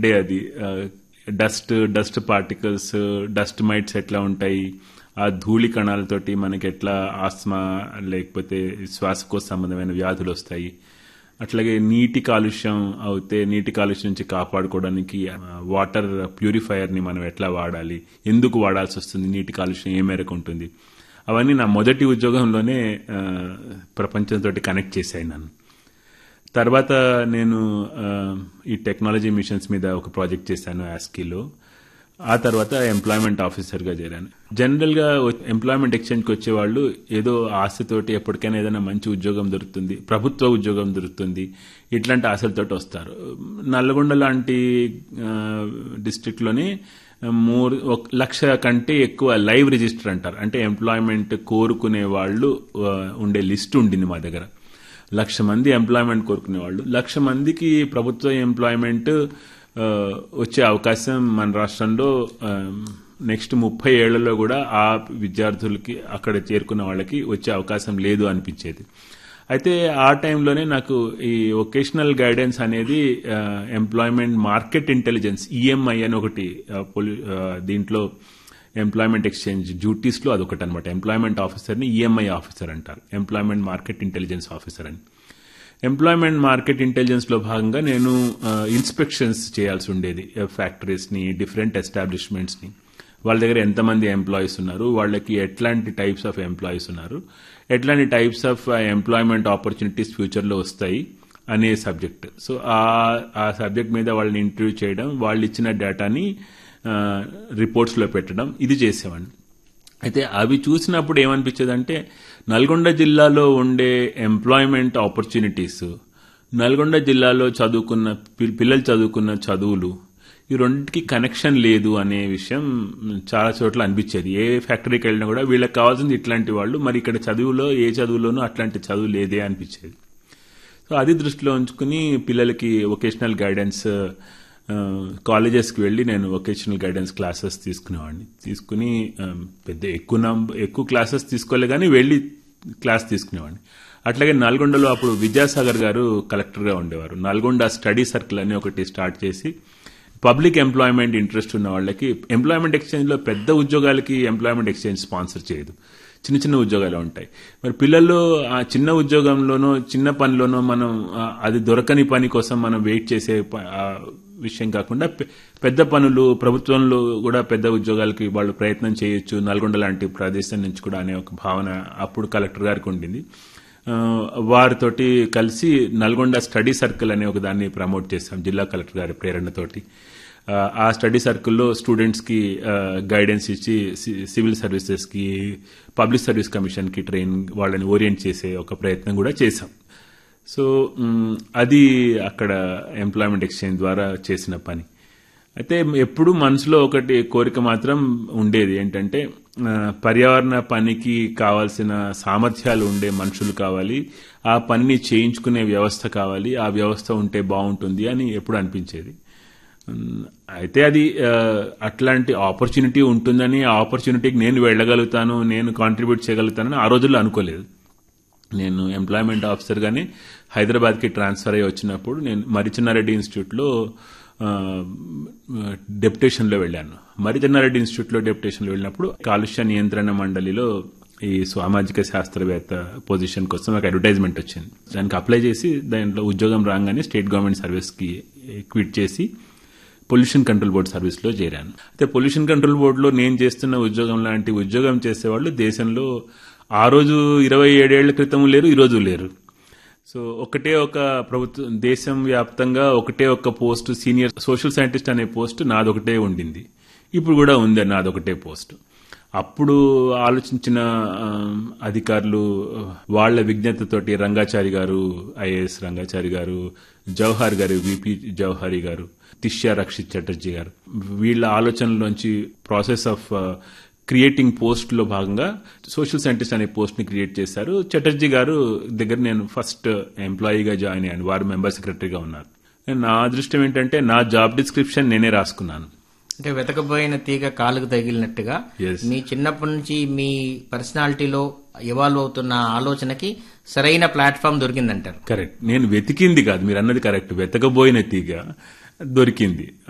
Day అది dust dust particles dust mites ఎట్లా ఉంటాయి ఆ ధూళి కణాలతోటి మనకి ఎట్లా ఆస్మా లేకపోతే శ్వాసకోశ సంబంధమైన వ్యాధులు వస్తాయి అట్లాగే నీటి కాలుష్యం అవుతే నీటి కాలుష్యం నుంచి కాపాడుకోవడానికి వాటర్ ప్యూరిఫైయర్ ని మనం ఎట్లా వాడాలి ఎందుకు వాడాల్సి వస్తుంది నీటి కాలుష్యం ఏ మేరకు ఉంటుంది అవన్నీ నా మొదటి ఉద్యోగంలోనే ఆ, ప్రపంచంతో కనెక్ట్ చేశాయి నన్ను తర్వాత నేను ఆ, ఈ టెక్నాలజీ మిషన్స్ మీద ఒక ప్రాజెక్ట్ చేశాను యాస్కీలో ఆ తర్వాత ఎంప్లాయ్మెంట్ ఆఫీసర్గా చేరాను జనరల్గా ఎంప్లాయ్మెంట్ ఎక్స్చేంజ్కి వచ్చే వాళ్ళు ఏదో ఆశతోటి ఎప్పటికైనా ఏదైనా మంచి ఉద్యోగం దొరుకుతుంది ప్రభుత్వ ఉద్యోగం దొరుకుతుంది ఇట్లాంటి ఆశలతోటి వస్తారు నల్గొండ లాంటి డిస్ట్రిక్ట్లోనే మూడు ఒక లక్ష కంటే ఎక్కువ లైవ్ రిజిస్టర్ అంటారు అంటే ఎంప్లాయ్మెంట్ కోరుకునే వాళ్ళు ఆ, ఉండే లిస్ట్ ఉండింది మా దగ్గర లక్ష మంది ఎంప్లాయ్మెంట్ కోరుకునే వాళ్ళు లక్ష మందికి ప్రభుత్వ ఎంప్లాయ్మెంట్ ఆ, వచ్చే అవకాశం మన రాష్ట్రంలో నెక్స్ట్ ముప్పై ఏళ్లలో కూడా ఆ విద్యార్థులకి అక్కడ చేరుకున్న వాళ్ళకి వచ్చే అవకాశం లేదు అనిపించేది అయితే ఆ టైంలోనే నాకు ఈ వొకేషనల్ గైడెన్స్ అనేది ఎంప్లాయ్మెంట్ మార్కెట్ ఇంటెలిజెన్స్ ఈఎంఐ అని ఒకటి ఆ, పొలి- ఆ, దీంట్లో ఎంప్లాయ్మెంట్ ఎక్స్చేంజ్ డ్యూటీస్లో అదొకటి అనమాట ఎంప్లాయ్మెంట్ ఆఫీసర్ని ఈఎంఐ ఆఫీసర్ అంటారు ఎంప్లాయ్మెంట్ మార్కెట్ ఇంటెలిజెన్స్ ఆఫీసర్ అని ఎంప్లాయ్మెంట్ మార్కెట్ ఇంటెలిజెన్స్ లో భాగంగా నేను ఇన్స్పెక్షన్స్ చేయాల్సి ఉండేది ఫ్యాక్టరీస్ ని డిఫరెంట్ ఎస్టాబ్లిష్మెంట్స్ ని వాళ్ళ దగ్గర ఎంతమంది ఎంప్లాయీస్ ఉన్నారు వాళ్ళకి ఎట్లాంటి టైప్స్ ఆఫ్ ఎంప్లాయీస్ ఉన్నారు ఎట్లాంటి types of employment opportunities future లో వస్తాయి అనే సబ్జెక్ట్ సో ఆ ఆ సబ్జెక్ట్ మీద వాళ్ళని ఇంటర్వ్యూ చేయడం వాళ్ళు ఇచ్చిన డేటాని రిపోర్ట్స్ లో పెట్టడం ఇది చేసేవాడిని అయితే అవి చూసినప్పుడు ఏమనిపించేదంటే నల్గొండ జిల్లాలో ఉండే ఎంప్లాయ్మెంట్ ఆపర్చునిటీస్ నల్గొండ జిల్లాలో చదువుకున్న పి- పిల్లలు చదువుకున్న చదువులు ఈ రెండింటికి కనెక్షన్ లేదు అనే విషయం చాలా చోట్ల అనిపించేది ఏ ఫ్యాక్టరీకి వెళ్ళినా కూడా వీళ్ళకి కావాల్సింది ఇట్లాంటి వాళ్ళు మరి ఇక్కడ చదువులో ఏ చదువులోనూ అట్లాంటి చదువు లేదే అనిపించేది సో అది దృష్టిలో ఉంచుకుని పిల్లలకి వొకేషనల్ గైడెన్స్ కాలేజెస్కి వెళ్ళి నేను వొకేషనల్ గైడెన్స్ క్లాసెస్ తీసుకునేవాడిని తీసుకుని ఆ, పెద్ద ఎక్కువ నంబ ఎక్కువ క్లాసెస్ తీసుకోలే కానీ వెళ్ళి క్లాస్ తీసుకునేవాడిని అట్లాగే నల్గొండలో అప్పుడు విద్యాసాగర్ గారు కలెక్టర్గా ఉండేవారు నల్గొండ స్టడీ సర్కిల్ అని ఒకటి స్టార్ట్ చేసి పబ్లిక్ ఎంప్లాయ్మెంట్ ఇంట్రెస్ట్ ఉన్న వాళ్ళకి ఎంప్లాయ్మెంట్ ఎక్స్చేంజ్లో పెద్ద ఉద్యోగాలకి ఎంప్లాయ్మెంట్ ఎక్స్చేంజ్ స్పాన్సర్ చేయదు చిన్న చిన్న ఉద్యోగాలు ఉంటాయి మరి పిల్లలు ఆ చిన్న ఉద్యోగంలోనో చిన్న పనిలోనో మనం ఆ, అది దొరకని పని కోసం మనం వెయిట్ చేసే ప- ఆ విషయం కాకుండా పె- పెద్ద పనులు ప్రభుత్వంలో కూడా పెద్ద ఉద్యోగాలకి వాళ్ళు ప్రయత్నం చేయొచ్చు నల్గొండ లాంటి ప్రదేశం నుంచి కూడా అనే ఒక భావన అప్పుడు కలెక్టర్ గారికి ఉండింది ఆ, వారితోటి కలిసి నల్గొండ స్టడీ సర్కిల్ అనే ఒక దాన్ని ప్రమోట్ చేశాం జిల్లా కలెక్టర్ గారి ప్రేరణతోటి ఆ, ఆ స్టడీ సర్కిల్లో స్టూడెంట్స్ కి గైడెన్స్ ఇచ్చి సి- సివిల్ సర్వీసెస్ కి పబ్లిక్ సర్వీస్ కమిషన్ కి ట్రైన్ వాళ్ళని ఓరియంట్ చేసే ఒక ప్రయత్నం కూడా చేశాం సో మ్, అది అక్కడ ఎంప్లాయ్మెంట్ ఎక్స్చేంజ్ ద్వారా చేసిన పని అయితే ఎప్పుడు మనసులో ఒకటి కోరిక మాత్రం ఉండేది ఏంటంటే ఆ, పర్యావరణ పనికి కావాల్సిన సామర్థ్యాలు ఉండే మనుషులు కావాలి ఆ పనిని చేయించుకునే వ్యవస్థ కావాలి ఆ వ్యవస్థ ఉంటే బాగుంటుంది అని ఎప్పుడు అనిపించేది ఉమ్, అయితే అది ఆ, అట్లాంటి ఆపర్చునిటీ ఉంటుందని ఆ ఆపర్చునిటీకి నేను వెళ్ళగలుగుతాను నేను కాంట్రిబ్యూట్ చేయగలుగుతానని ఆ రోజుల్లో అనుకోలేదు నేను ఎంప్లాయ్మెంట్ ఆఫీసర్గానే హైదరాబాద్కి ట్రాన్స్ఫర్ అయ్యి వచ్చినప్పుడు నేను మరిచిన్నారెడ్డి ఇన్స్టిట్యూట్లో ఆ, డెప్యుటేషన్లో వెళ్ళాను మరిచిన్నారెడ్డి ఇన్స్టిట్యూట్లో డెప్యుటేషన్లో వెళ్ళినప్పుడు కాలుష్య నియంత్రణ మండలిలో ఈ సామాజిక శాస్త్రవేత్త పొజిషన్ కోసం ఒక అడ్వర్టైజ్మెంట్ వచ్చింది దానికి అప్లై చేసి దాంట్లో ఉద్యోగం రాగానే స్టేట్ గవర్నమెంట్ సర్వీస్కి క్విట్ చేసి పొల్యూషన్ కంట్రోల్ బోర్డ్ సర్వీస్లో చేరాను అయితే పొల్యూషన్ కంట్రోల్ బోర్డులో నేను చేస్తున్న ఉద్యోగం లాంటి ఉద్యోగం చేసేవాళ్ళు దేశంలో ఆ రోజు ఇరవై ఏడేళ్ల క్రితం లేరు ఈ రోజు లేరు సో ఒకటే ఒక ప్రభుత్వం దేశం వ్యాప్తంగా ఒకటే ఒక పోస్ట్ సీనియర్ సోషల్ సైంటిస్ట్ అనే పోస్ట్ నాదొకటే ఉండింది ఇప్పుడు కూడా ఉంది నాదొకటే పోస్ట్ అప్పుడు ఆలోచించిన ఆ, అధికారులు ఆ, వాళ్ళ విజ్ఞతతోటి రంగాచారి గారు ఐఏఎస్ రంగాచారి గారు జవహర్ గారు విపి జవహరి గారు తిష్యా రక్షిత్ చటర్జీ గారు వీళ్ళ ఆలోచనలోంచి ప్రాసెస్ ఆఫ్ క్రియేటింగ్ పోస్ట్ లో భాగంగా సోషల్ సైంటిస్ట్ అనే పోస్ట్ ని క్రియేట్ చేశారు చటర్జీ గారు దగ్గర నేను ఫస్ట్ ఎంప్లాయీగా జాయిన్ అయ్యాను వారు మెంబర్ సెక్రటరీగా ఉన్నారు నా అదృష్టం ఏంటంటే నా జాబ్ డిస్క్రిప్షన్ నేనే రాసుకున్నాను అంటే వెతకపోయిన తీగ కాలుకు తగిలినట్టుగా Yes. మీ చిన్నప్పటి నుంచి మీ పర్సనాలిటీలో ఇవాల్వ్ అవుతున్న ఆలోచనకి సరైన ప్లాట్ఫామ్ దొరికిందంటారు కరెక్ట్ నేను వెతికింది కాదు మీరు అన్నది కరెక్ట్ వెతకబోయిన తీగ దొరికింది